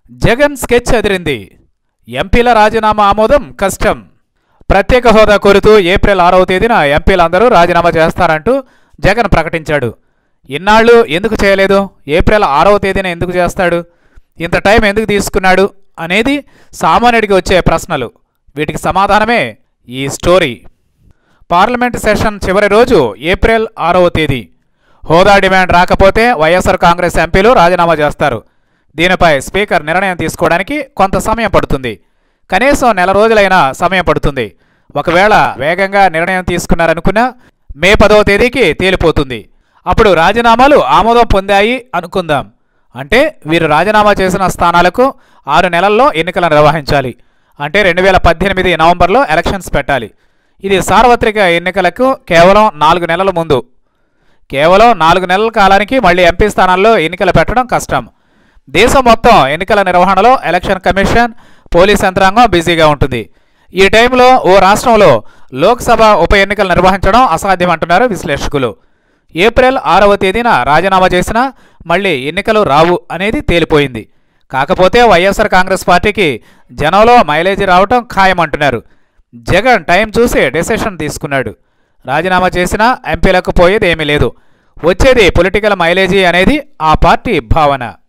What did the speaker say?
Jagan sketch అదిరింది ఎంపీల రాజీనామా ఆమోదం కష్టం ప్రత్యేక హోదా కోరుతూ ఏప్రిల్ ఆరవ తేదీన ఎంపీలందరూ రాజీనామా చేస్తారంటూ జగన్ ప్రకటించాడు ఇన్నాళ్ళు ఎందుకు చేయలేదు ఏప్రిల్ ఆరవ తేదీన ఎందుకు చేస్తాడు ఇంత టైం ఎందుకు తీసుకున్నాడు అనేది సామాన్యుడికి వచ్చే ప్రశ్నలు వీటికి సమాధానమే ఈ స్టోరీ పార్లమెంట్ సెషన్ చివరి రోజు ఏప్రిల్ ఆరవ తేదీ హోదా డిమాండ్ రాకపోతే వైఎస్ఆర్ కాంగ్రెస్ ఎంపీలు రాజీనామా చేస్తారు దీనిపై స్పీకర్ నిర్ణయం తీసుకోవడానికి కొంత సమయం పడుతుంది కనీసం నెల రోజులైనా సమయం పడుతుంది ఒకవేళ వేగంగా నిర్ణయం తీసుకున్నారనుకున్నా మే పదవ తేదీకి తేలిపోతుంది అప్పుడు రాజీనామాలు ఆమోదం పొందాయి అనుకుందాం అంటే వీరు రాజీనామా చేసిన స్థానాలకు ఆరు నెలల్లో ఎన్నికలు నిర్వహించాలి అంటే రెండు వేల పద్దెనిమిది నవంబర్లో ఎలక్షన్స్ పెట్టాలి ఇది సార్వత్రిక ఎన్నికలకు కేవలం నాలుగు నెలల ముందు కేవలం నాలుగు నెలల కాలానికి మళ్ళీ ఎంపీ స్థానాల్లో ఎన్నికలు పెట్టడం కష్టం దేశం మొత్తం ఎన్నికల నిర్వహణలో ఎలక్షన్ కమిషన్ పోలీస్ యంత్రాంగం బిజీగా ఉంటుంది ఈ టైంలో ఓ రాష్ట్రంలో లోక్సభ ఉప ఎన్నికలు నిర్వహించడం అసాధ్యమంటున్నారు విశ్లేషకులు ఏప్రిల్ ఆరవ తేదీన రాజీనామా చేసినా మళ్ళీ ఎన్నికలు రావు అనేది తేలిపోయింది కాకపోతే వైఎస్ఆర్ కాంగ్రెస్ పార్టీకి జనంలో మైలేజీ రావటం ఖాయమంటున్నారు జగన్ టైం చూసి డెసిషన్ తీసుకున్నాడు రాజీనామా చేసినా ఎంపీలకు పోయేది ఏమీ లేదు వచ్చేది పొలిటికల్ మైలేజీ అనేది ఆ పార్టీ భావన